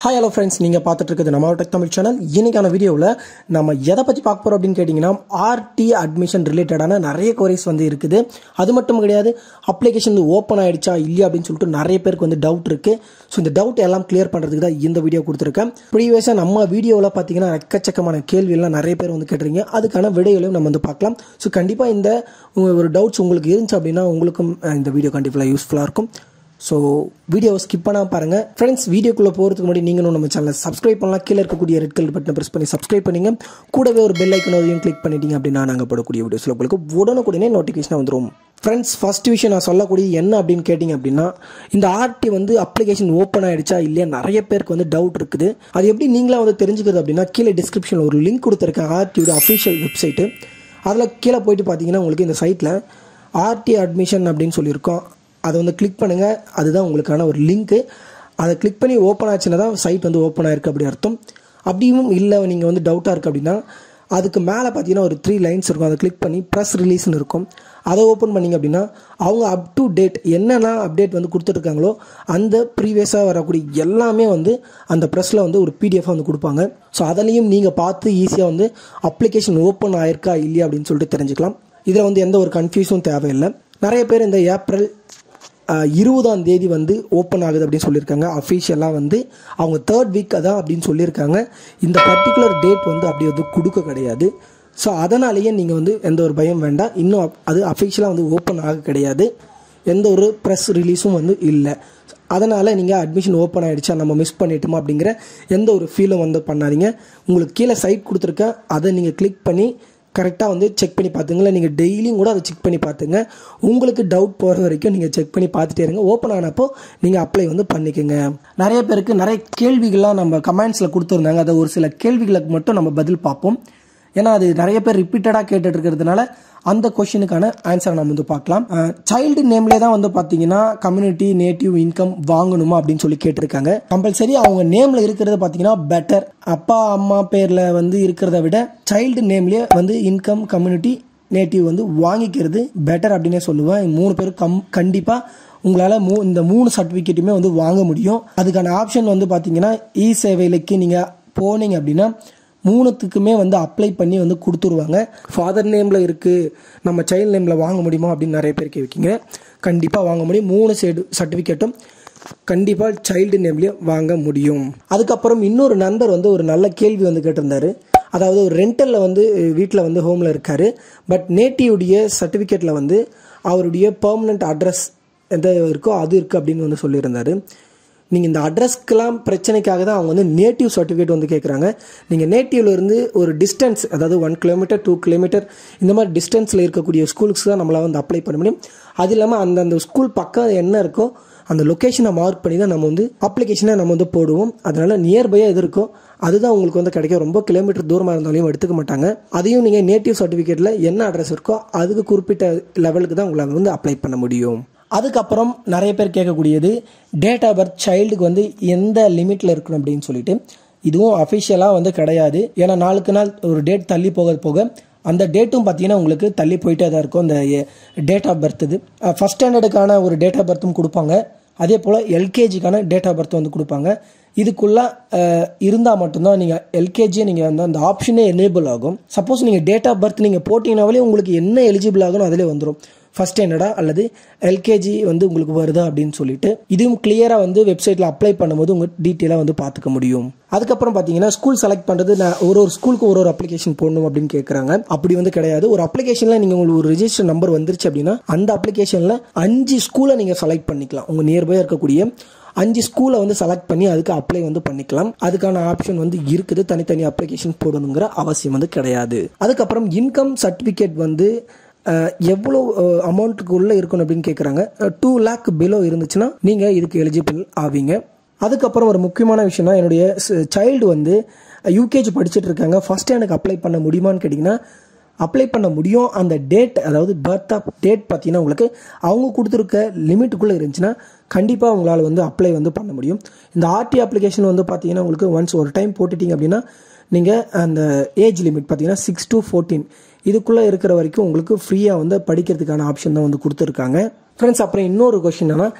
hi hello friends நீங்கள் பார்த்துட்டு இருக்கிறது நம்ம டெக் தமிழ் சேனல் இன்னைக்கான வீடியோவில் நம்ம எதை பற்றி பார்க்க போகிறோம் அப்படின்னு கேட்டிங்கன்னா ஆர்டி அட்மிஷன் ரிலேட்டடான நிறைய குவரிஸ் வந்து இருக்குது அது மட்டும் கிடையாது அப்ளிகேஷன் ஓப்பன் ஆயிடுச்சா இல்லையா அப்படின்னு சொல்லிட்டு நிறைய பேருக்கு வந்து டவுட் இருக்குது ஸோ இந்த டவுட் எல்லாம் கிளியர் பண்ணுறதுக்கு தான் இந்த வீடியோ கொடுத்துருக்கேன் ப்ரீவியஸாக நம்ம வீடியோவில் பார்த்தீங்கன்னா எக்கச்சக்கமான கேள்வியெல்லாம் நிறைய பேர் வந்து கேட்டுறீங்க அதுக்கான விடைகளையும் நம்ம வந்து பார்க்கலாம் ஸோ கண்டிப்பாக இந்த ஒரு டவுட்ஸ் உங்களுக்கு இருந்துச்சு அப்படின்னா உங்களுக்கும் அஹ், இந்த வீடியோ கண்டிப்பாக யூஸ்ஃபுல்லாக இருக்கும் ஸோ வீடியோவை ஸ்கிப் பண்ணாம பாருங்க ஃப்ரெண்ட்ஸ் வீடியோக்குள்ளே போகிறதுக்கு முன்னாடி நீங்களும் நம்ம சேனலை சப்ஸ்கிரைப் பண்ணலாம் கீழே இருக்கக்கூடிய ரெட் கலர் பட்டனை ப்ரெஸ் பண்ணி சப்ஸ்கிரைப் பண்ணிங்க கூடவே ஒரு பெல் ஐக்கனோதையும் கிளிக் பண்ணிட்டீங்க அப்படின்னா நாங்கள் போடக்கூடிய வீடியோஸில் உங்களுக்கு உடனுக்குடனே நோட்டிஃபிகேஷன் வந்துடும் ஃப்ரெண்ட்ஸ் ஃபர்ஸ்ட் விஷயம் நான் சொல்லக்கூடிய என்ன அப்படின்னு கேட்டிங்க அப்படின்னா இந்த ஆர்டி வந்து அப்ளிகேஷன் ஓப்பன் ஆயிடுச்சா இல்லையா நிறைய பேருக்கு வந்து டவுட் இருக்குது அது எப்படி நீங்களா வந்து தெரிஞ்சுக்கிறது அப்படின்னா கீழே டிஸ்கிரிப்ஷனில் ஒரு லிங்க் கொடுத்துருக்கேன் ஆர்டியோட அஃபிஷியல் வெப்சைட்டு அதில் கீழே போயிட்டு பார்த்தீங்கன்னா உங்களுக்கு இந்த சைட்டில் ஆர்டி அட்மிஷன் அப்படின்னு சொல்லியிருக்கோம் அதை வந்து கிளிக் பண்ணுங்கள் அதுதான் உங்களுக்கான ஒரு லிங்க்கு அதை கிளிக் பண்ணி ஓப்பன் ஆச்சுன்னா தான் சைட் வந்து ஓப்பன் ஆயிருக்கு அப்படி அர்த்தம் அப்படியும் இல்லை நீங்கள் வந்து டவுட்டாக இருக்குது அப்படின்னா அதுக்கு மேலே பார்த்தீங்கன்னா ஒரு த்ரீ லைன்ஸ் இருக்கும் அதை கிளிக் பண்ணி ப்ரெஸ் ரிலீஸ்னு இருக்கும் அதை ஓப்பன் பண்ணிங்க அப்படின்னா அவங்க அப் டு டேட் என்னென்ன அப்டேட் வந்து கொடுத்துட்ருக்காங்களோ அந்த ப்ரீவியஸாக வரக்கூடிய எல்லாமே வந்து அந்த ப்ரெஸ்ஸில் வந்து ஒரு பிடிஎஃப் வந்து கொடுப்பாங்க ஸோ அதிலையும் நீங்கள் பார்த்து ஈஸியாக வந்து அப்ளிகேஷன் ஓப்பன் ஆயிருக்கா இல்லையா அப்படின்னு சொல்லிட்டு தெரிஞ்சுக்கலாம் இதில் வந்து எந்த ஒரு கன்ஃபியூஸும் தேவையில்லை நிறைய பேர் இந்த ஏப்ரல் ஆஹ், இருபதாம் தேதி வந்து ஓப்பன் ஆகுது அப்படின்னு சொல்லியிருக்காங்க அஃபிஷியலாக வந்து அவங்க தேர்ட் வீக் அதான் அப்படின்னு சொல்லியிருக்காங்க இந்த பர்டிகுலர் டேட் வந்து அப்படி வந்து கொடுக்க கிடையாது ஸோ அதனாலேயே நீங்கள் வந்து எந்த ஒரு பயம் வேண்டாம் இன்னும் அப்- அது அஃபிஷியலாக வந்து ஓப்பன் ஆக கிடையாது எந்த ஒரு ப்ரெஸ் ரிலீஸும் வந்து இல்லை அதனால் நீங்கள் அட்மிஷன் ஓப்பன் ஆகிடுச்சா நம்ம மிஸ் பண்ணிட்டோமா அப்படிங்கிற எந்த ஒரு ஃபீலும் வந்து பண்ணாதீங்க உங்களுக்கு கீழே சைட் கொடுத்துருக்கேன் அதை நீங்கள் கிளிக் பண்ணி கரெக்டாக வந்து செக் பண்ணி பார்த்துங்களேன் நீங்கள் டெய்லியும் கூட அதை செக் பண்ணி பார்த்துங்க உங்களுக்கு டவுட் போகிற வரைக்கும் நீங்கள் செக் பண்ணி பார்த்துட்டே இருங்க ஓப்பன் ஆனப்போ நீங்கள் அப்ளை வந்து பண்ணிக்கோங்க நிறைய பேருக்கு நிறைய கேள்விகள்லாம் நம்ம கமெண்ட்ஸில் கொடுத்துருந்தாங்க அதை ஒரு சில கேள்விகளுக்கு மட்டும் நம்ம பதில் பார்ப்போம் ஏன்னா அது நிறைய பேர் ரிப்பீட்டடாக கேட்டுட்டு இருக்கிறதுனால அந்த கொஷினுக்கான ஆன்சரை நம்ம வந்து பார்க்கலாம் சைல்டு நேம்லேயே தான் வந்து பார்த்தீங்கன்னா கம்யூனிட்டி நேட்டிவ் இன்கம் வாங்கணுமா அப்படின்னு சொல்லி கேட்டிருக்காங்க கம்பல்சரி அவங்க நேமில் இருக்கிறது பார்த்தீங்கன்னா பெட்டர் அப்பா அம்மா பேரில் வந்து இருக்கிறத விட சைல்டு நேம்லேயே வந்து இன்கம் கம்யூனிட்டி நேட்டிவ் வந்து வாங்கிக்கிறது பெட்டர் அப்படின்னே சொல்லுவேன் மூணு பேரும் கம் கண்டிப்பாக உங்களால் மூ இந்த மூணு சர்டிஃபிகேட்டுமே வந்து வாங்க முடியும் அதுக்கான ஆப்ஷன் வந்து பார்த்தீங்கன்னா இ சேவையிலைக்கு நீங்கள் போனீங்க அப்படின்னா மூணுத்துக்குமே வந்து அப்ளை பண்ணி வந்து கொடுத்துருவாங்க ஃபாதர் நேமில் இருக்குது நம்ம சைல்டு நேமில் வாங்க முடியுமா அப்படின்னு நிறைய பேர் கேட்குறீங்க கண்டிப்பாக வாங்க முடியும் மூணு சைடு சர்டிஃபிகேட்டும் கண்டிப்பாக சைல்டு நேம்லேயே வாங்க முடியும் அதுக்கப்புறம் இன்னொரு நண்பர் வந்து ஒரு நல்ல கேள்வி வந்து கேட்டிருந்தாரு அதாவது ஒரு ரெண்டலில் வந்து வீட்டில் வந்து ஹோமில் இருக்கார் பட் நேட்டிவுடைய சர்டிஃபிகேட்டில் வந்து அவருடைய பெர்மனண்ட் அட்ரஸ் எந்த இருக்கோ அது இருக்குது அப்படின்னு வந்து சொல்லியிருந்தாரு நீங்கள் இந்த அட்ரஸ்க்கெல்லாம் பிரச்சனைக்காக தான் அவங்க வந்து நேட்டிவ் சர்டிஃபிகேட் வந்து கேட்குறாங்க நீங்கள் நேட்டிவ்ல இருந்து ஒரு டிஸ்டன்ஸ் அதாவது ஒன் கிலோமீட்டர் டூ கிலோமீட்டர் இந்த மாதிரி டிஸ்டன்ஸில் இருக்கக்கூடிய ஸ்கூலுக்கு தான் நம்மளால் வந்து அப்ளை பண்ண முடியும் அது இல்லாமல் அந்தந்த ஸ்கூல் பக்கம் என்ன இருக்கோ அந்த லொக்கேஷனை மார்க் பண்ணி தான் நம்ம வந்து அப்ளிகேஷனை நம்ம வந்து போடுவோம் அதனால நியர்பையாக எது இருக்கோ அதுதான் உங்களுக்கு வந்து கிடைக்கும் ரொம்ப கிலோமீட்டர் தூரமாக இருந்தாலும் எடுத்துக்க மாட்டாங்க அதையும் நீங்கள் நேட்டிவ் சர்டிஃபிகேட்டில் என்ன அட்ரஸ் இருக்கோ அதுக்கு குறிப்பிட்ட லெவலுக்கு தான் உங்களால் வந்து அப்ளை பண்ண முடியும் அதுக்கப்புறம் நிறைய பேர் கேட்கக்கூடியது டேட் ஆஃப் பர்த் சைல்டுக்கு வந்து எந்த லிமிட்டில் இருக்கணும் அப்படின்னு சொல்லிட்டு இதுவும் அஃபிஷியலாக வந்து கிடையாது ஏன்னா நாளுக்கு நாள் ஒரு டேட் தள்ளி போக போக அந்த டேட்டும் பார்த்தீங்கன்னா உங்களுக்கு தள்ளி போயிட்டே தான் இருக்கும் அந்த டேட் ஆஃப் பர்த் இது ஃபஸ்ட் ஸ்டாண்டர்டுக்கான ஒரு டேட் ஆஃப் பர்த்தும் கொடுப்பாங்க அதே போல் எல்கேஜிக்கான டேட் ஆஃப் பர்த் வந்து கொடுப்பாங்க இதுக்குள்ள இருந்தால் மட்டும்தான் நீங்கள் எல்கேஜியை நீங்கள் வந்து அந்த ஆப்ஷனே எனேபிள் ஆகும் சப்போஸ் நீங்கள் டேட் ஆஃப் பர்த் நீங்கள் போட்டிங்கனாலே உங்களுக்கு என்ன எலிஜிபிள் ஆகும்னு அதிலே வந்துடும் ஃபஸ்ட் ஸ்டாண்டர்டா அல்லது எல்கேஜி வந்து உங்களுக்கு வருதா அப்படின்னு சொல்லிட்டு இதுவும் கிளியராக வந்து வெப்சைட்டில் அப்ளை பண்ணும்போது உங்கள் டீட்டெயிலாக வந்து பார்த்துக்க முடியும் அதுக்கப்புறம் பார்த்தீங்கன்னா ஸ்கூல் செலக்ட் பண்ணுறது நான் ஒரு ஒரு ஸ்கூலுக்கு ஒரு ஒரு அப்ளிகேஷன் போடணும் அப்படின்னு கேட்குறாங்க அப்படி வந்து கிடையாது ஒரு அப்ளிகேஷனில் நீங்கள் உங்களுக்கு ஒரு ரிஜிஸ்டர் நம்பர் வந்துருச்சு அப்படின்னா அந்த அப்ளிகேஷனில் அஞ்சு ஸ்கூலை நீங்கள் செலக்ட் பண்ணிக்கலாம் உங்கள் நியர்பை இருக்கக்கூடிய அஞ்சு ஸ்கூலை வந்து செலக்ட் பண்ணி அதுக்கு அப்ளை வந்து பண்ணிக்கலாம் அதுக்கான ஆப்ஷன் வந்து இருக்குது தனித்தனி அப்ளிகேஷன் போடணுங்கிற அவசியம் வந்து கிடையாது அதுக்கப்புறம் இன்கம் சர்டிஃபிகேட் வந்து அஹ், எவ்வளோ அமௌண்ட்டுக்கு உள்ள இருக்கணும் அப்படின்னு கேட்குறாங்க டூ லேக் பிலோ இருந்துச்சுன்னா நீங்கள் இதுக்கு எலிஜிபிள் ஆவீங்க அதுக்கப்புறம் ஒரு முக்கியமான விஷயம்னா என்னுடைய சைல்டு வந்து யூகேஜி படிச்சுட்டு இருக்காங்க ஃபர்ஸ்ட் எனக்கு அப்ளை பண்ண முடியுமான்னு கேட்டிங்கன்னா அப்ளை பண்ண முடியும் அந்த டேட் அதாவது பர்த் ஆஃப் டேட் பார்த்தீங்கன்னா உங்களுக்கு அவங்க கொடுத்துருக்க லிமிட்டுக்குள்ளே இருந்துச்சுன்னா கண்டிப்பாக உங்களால் வந்து அப்ளை வந்து பண்ண முடியும் இந்த ஆர்டி அப்ளிகேஷன் வந்து பார்த்தீங்கன்னா உங்களுக்கு ஒன்ஸ் ஒரு டைம் போட்டுட்டீங்க அப்படின்னா நீங்கள் அந்த ஏஜ் லிமிட் பார்த்தீங்கன்னா சிக்ஸ் to ஃபோர்டீன் இதுக்குள்ளே இருக்கிற வரைக்கும் உங்களுக்கு ஃப்ரீயாக வந்து படிக்கிறதுக்கான ஆப்ஷன் தான் வந்து கொடுத்துருக்காங்க ஃப்ரெண்ட்ஸ் அப்புறம் இன்னொரு கொஷின் என்னன்னா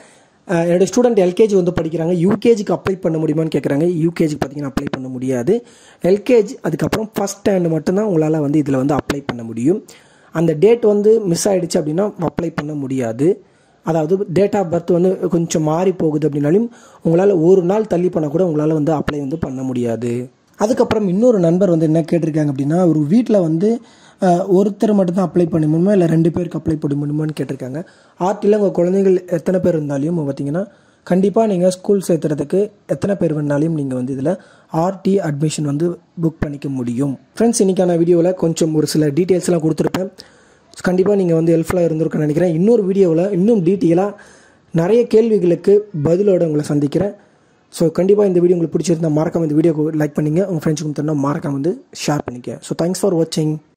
அஹ், என்னுடைய ஸ்டூடெண்ட் எல்கேஜி வந்து படிக்கிறாங்க யூகேஜிக்கு அப்ளை பண்ண முடியுமான்னு கேட்குறாங்க யூகேஜிக்கு பார்த்தீங்கன்னா அப்ளை பண்ண முடியாது எல்கேஜி அதுக்கப்புறம் ஃபஸ்ட் ஸ்டாண்ட் மட்டும்தான் உங்களால் வந்து இதில் வந்து அப்ளை பண்ண முடியும் அந்த டேட் வந்து மிஸ் ஆயிடுச்சு அப்படின்னா அப்ளை பண்ண முடியாது அதாவது டேட் ஆஃப் பர்த் வந்து கொஞ்சம் மாறி போகுது அப்படின்னாலும் உங்களால் ஒரு நாள் தள்ளி பண்ண கூட உங்களால் வந்து அப்ளை வந்து பண்ண முடியாது அதுக்கப்புறம் இன்னொரு நண்பர் வந்து என்ன கேட்டிருக்காங்க அப்படின்னா ஒரு வீட்டில் வந்து அஹ், ஒருத்தர் மட்டும்தான் அப்ளை பண்ண முடியுமா இல்லை ரெண்டு பேருக்கு அப்ளை பண்ண முடியுமான்னு கேட்டிருக்காங்க ஆர்டியில் உங்கள் குழந்தைகள் எத்தனை பேர் இருந்தாலும் பார்த்தீங்கன்னா கண்டிப்பாக நீங்கள் ஸ்கூல் சேர்த்துறதுக்கு எத்தனை பேர் வேணாலும் நீங்கள் வந்து இதில் ஆர்டி அட்மிஷன் வந்து புக் பண்ணிக்க முடியும் ஃப்ரெண்ட்ஸ் இன்றைக்கான வீடியோவில் கொஞ்சம் ஒரு சில டீட்டெயில்ஸ்லாம் கொடுத்துருப்பேன் கண்டிப்பாக நீங்கள் வந்து ஹெல்ப்ஃபுல்லாக இருந்திருக்குன்னு நினைக்கிறேன் இன்னொரு வீடியோவில் இன்னும் டீட்டெயிலாக நிறைய கேள்விகளுக்கு பதிலோட உங்களை சந்திக்கிறேன் ஸோ கண்டிப்பாக இந்த வீடியோ உங்களுக்கு பிடிச்சிருந்தா மறக்காம இந்த வீடியோக்கு லைக் பண்ணிங்க உங்கள் ஃப்ரெண்ட்ஸுக்கு தரணும் மறக்காம வந்து ஷேர் பண்ணிக்க ஸோ தேங்க்ஸ் ஃபார் வாட்சிங்